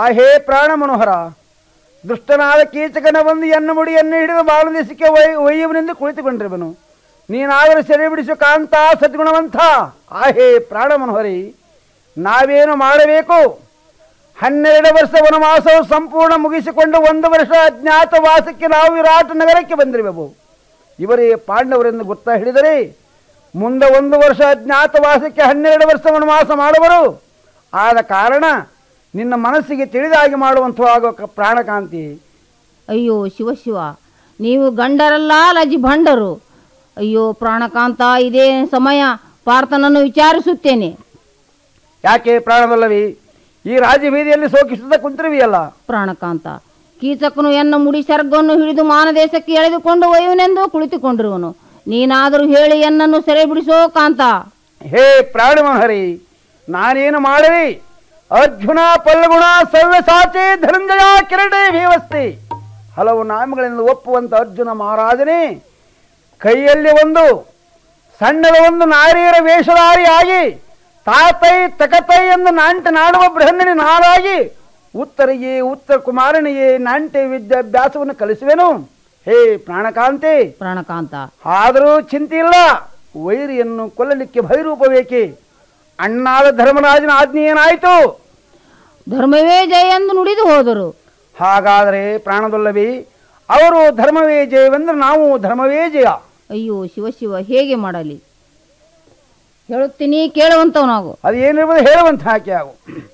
ಆಹೇ ಪ್ರಾಣ ಮನೋಹರ ದುಷ್ಟನಾದ ಕೀಚಕನ ಬಂದು ಎನ್ನ ಮುಡಿಯನ್ನು ಹಿಡಿದು ಬಾಲದೇಶಕ್ಕೆ ಒಯ್ ಒಯ್ಯುವನೆಂದು ಕುಳಿತುಕೊಂಡಿರುವನು ನೀನಾದರೂ ಸೆರೆ ಬಿಡಿಸು ಕಾಂತ ಸದ್ಗುಣವಂತ ಆಹೇ ಪ್ರಾಣ ಮನೋಹರಿ ನಾವೇನು ಮಾಡಬೇಕು ಹನ್ನೆರಡು ವರ್ಷ ವನವಾಸವು ಸಂಪೂರ್ಣ ಮುಗಿಸಿಕೊಂಡು ಒಂದು ವರ್ಷ ಅಜ್ಞಾತವಾಸಕ್ಕೆ ನಾವು ವಿರಾಟ ನಗರಕ್ಕೆ ಬಂದಿರುವೆವು ಇವರೇ ಪಾಂಡವರೆಂದು ಗೊತ್ತಾ ಹಿಡಿದರೆ ಮುಂದೆ ಒಂದು ವರ್ಷ ಅಜ್ಞಾತವಾಸಕ್ಕೆ ಹನ್ನೆರಡು ವರ್ಷ ವನವಾಸ ಮಾಡುವರು ಆದ ಕಾರಣ ನಿನ್ನ ಮನಸ್ಸಿಗೆ ತಿಳಿದಾಗಿ ಮಾಡುವಂಥವಾಗುವ ಕ- ಪ್ರಾಣಕಾಂತಿ ಅಯ್ಯೋ ಶಿವ ಶಿವ ನೀವು ಗಂಡರಲ್ಲ ಲಜಿ ಭಂಡರು ಅಯ್ಯೋ ಪ್ರಾಣಕಾಂತ ಇದೇ ಸಮಯ ಪಾರ್ಥನನ್ನು ವಿಚಾರಿಸುತ್ತೇನೆ ಯಾಕೆ ಪ್ರಾಣವಲ್ಲವಿ ಈ ರಾಜಬೀದಿಯಲ್ಲಿ ಸೋಕಿಸುತ್ತಾ ಕುಂತಿರುವಿಯಲ್ಲ ಪ್ರಾಣಕಾಂತ ಕೀಚಕನು ಎನ್ನ ಮುಡಿ ಸರ್ಗವನ್ನು ಹಿಡಿದು ಮಾನದೇಶಕ್ಕೆ ಎಳೆದುಕೊಂಡು ಒಯ್ಯುವನೆಂದು ಕುಳಿತುಕೊಂಡಿರುವನು ನೀನಾದರೂ ಹೇಳಿ ಎನ್ನನ್ನು ಸೆರೆ ಬಿಡಿಸೋ ಕಾಂತ ಹೇ ಪ್ರಾಣಮಹರಿ ನಾನೇನು ಮಾಡಲಿ ಅರ್ಜುನ ಪಲ್ಲಗುಣ ಸವ್ಯಸಾಚಿ ಧನಂಜಯ ಕಿರಟೆ ಭೀವಸ್ತಿ ಹಲವು ನಾಮಗಳಿಂದ ಒಪ್ಪುವಂತ ಅರ್ಜುನ ಮಹಾರಾಜನೇ ಕೈಯಲ್ಲಿ ಒಂದು ಸಣ್ಣದ ಒಂದು ನಾರಿಯರ ವೇಷಧಾರಿಯಾಗಿ ತಾತೈ ತಕತೈ ಎಂದು ನಾಂಟ ನಾಡುವ ಬೃಹನ್ನನಿ ನಾರಾಗಿ ಉತ್ತರಿಗೆ ಉತ್ತರ ಕುಮಾರನಿಗೆ ನಾಂಟ್ಯ ವಿದ್ಯಾಭ್ಯಾಸವನ್ನು ಕಲಿಸುವೆನು ಹೇ ಪ್ರಾಣಕಾಂತಿ ಪ್ರಾಣಕಾಂತ ಆದರೂ ಚಿಂತೆ ಇಲ್ಲ ವೈರಿಯನ್ನು ಕೊಲ್ಲಲಿಕ್ಕೆ ಭೈರೂಪ ಬೇಕೆ ಅಣ್ಣಾದ ಧರ್ಮರಾಜನ ಆಜ್ಞೆ ಏನಾಯಿತು ಧರ್ಮವೇ ಜಯ ಎಂದು ನುಡಿದು ಹೋದರು ಹಾಗಾದರೆ ಪ್ರಾಣದೊಲ್ಲವಿ ಅವರು ಧರ್ಮವೇ ಜಯವೆಂದ್ರೆ ನಾವು ಧರ್ಮವೇ ಜಯ ಅಯ್ಯೋ ಶಿವ ಶಿವ ಹೇಗೆ ಮಾಡಲಿ ಹೇಳುತ್ತೀನಿ ಕೇಳುವಂತವನಾಗು ಅದು ಏನಿರ್ಬೋದು ಹೇಳುವಂತ ಹಾಕಿ ಆಗು